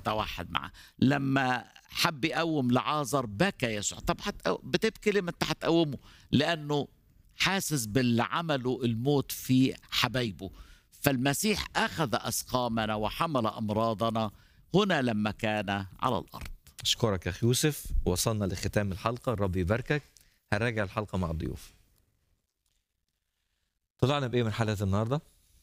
يتوحد معه لما حب يقوم لعازر بكى يسوع طب حتى بتبكي ليه ما انت هتقومه لانه حاسس باللي عمله الموت في حبايبه فالمسيح اخذ اسقامنا وحمل امراضنا هنا لما كان على الارض اشكرك يا اخي يوسف وصلنا لختام الحلقه الرب يباركك هنراجع الحلقه مع الضيوف طلعنا بايه من حلقه النهارده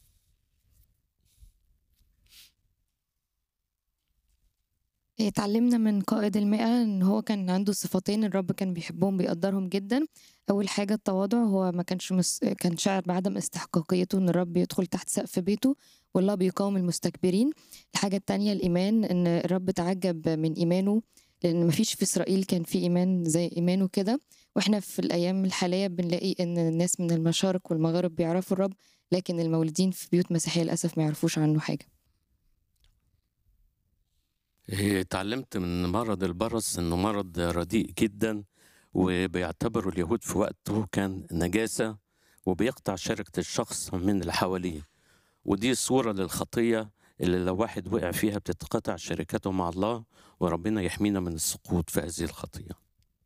اتعلمنا من قائد المئة ان هو كان عنده صفتين الرب كان بيحبهم بيقدرهم جدا اول حاجة التواضع هو ما كانش مس... كان شاعر بعدم استحقاقيته ان الرب يدخل تحت سقف بيته والله بيقاوم المستكبرين الحاجة التانية الايمان ان الرب تعجب من ايمانه لان مفيش في اسرائيل كان في ايمان زي ايمانه كده واحنا في الايام الحالية بنلاقي ان الناس من المشارق والمغارب بيعرفوا الرب لكن المولودين في بيوت مسيحية للاسف ما يعرفوش عنه حاجة إيه، اتعلمت من مرض البرص انه مرض رديء جدا وبيعتبروا اليهود في وقته كان نجاسة وبيقطع شركة الشخص من اللي حواليه ودي صورة للخطية اللي لو واحد وقع فيها بتتقطع شركته مع الله وربنا يحمينا من السقوط في هذه الخطية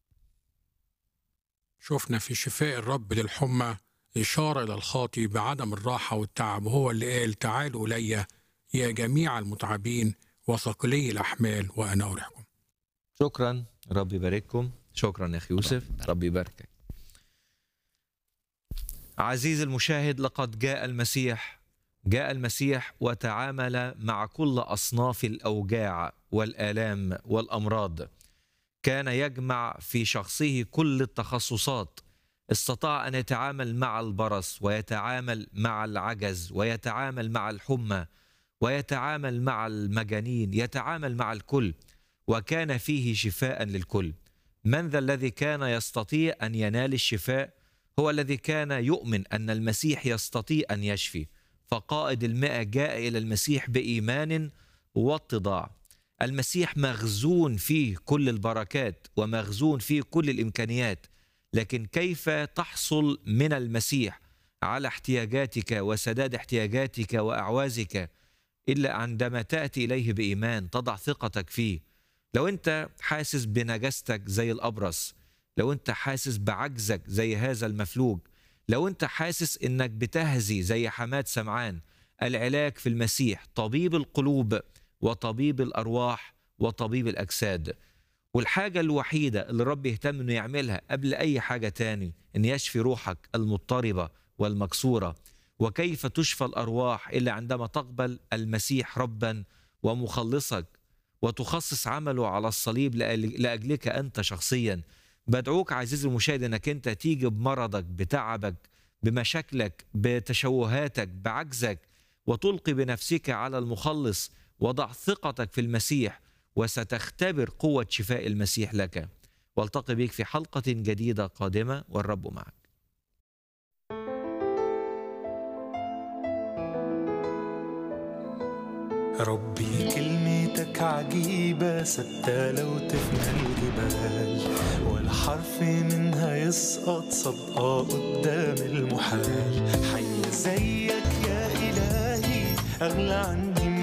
شفنا في شفاء الرب للحمى إشارة إلى الخاطي بعدم الراحة والتعب وهو اللي قال تعالوا إلي يا جميع المتعبين وثقلي الأحمال وأنا أريحكم شكرا رب يبارككم شكرا يا اخي يوسف رب يباركك عزيزي المشاهد لقد جاء المسيح جاء المسيح وتعامل مع كل اصناف الاوجاع والالام والامراض كان يجمع في شخصه كل التخصصات استطاع ان يتعامل مع البرص ويتعامل مع العجز ويتعامل مع الحمى ويتعامل مع المجانين يتعامل مع الكل وكان فيه شفاء للكل من ذا الذي كان يستطيع ان ينال الشفاء هو الذي كان يؤمن ان المسيح يستطيع ان يشفي فقائد المئة جاء الى المسيح بايمان واتضاع المسيح مخزون فيه كل البركات ومخزون فيه كل الامكانيات لكن كيف تحصل من المسيح على احتياجاتك وسداد احتياجاتك واعوازك الا عندما تاتي اليه بايمان تضع ثقتك فيه لو انت حاسس بنجاستك زي الابرص لو انت حاسس بعجزك زي هذا المفلوج لو انت حاسس انك بتهزي زي حماد سمعان العلاج في المسيح طبيب القلوب وطبيب الارواح وطبيب الاجساد والحاجة الوحيدة اللي الرب يهتم انه يعملها قبل اي حاجة تاني ان يشفي روحك المضطربة والمكسورة وكيف تشفى الارواح الا عندما تقبل المسيح ربا ومخلصك وتخصص عمله على الصليب لأجل- لاجلك انت شخصيا بدعوك عزيزي المشاهد انك انت تيجي بمرضك بتعبك بمشاكلك بتشوهاتك بعجزك وتلقي بنفسك على المخلص وضع ثقتك في المسيح وستختبر قوة شفاء المسيح لك والتقي بك في حلقة جديدة قادمة والرب معك ربي كلمتك عجيبة ثابتة لو تفنى الجبال ولا حرف منها يسقط صدقة قدام المحال حي زيك يا إلهي أغلى عندي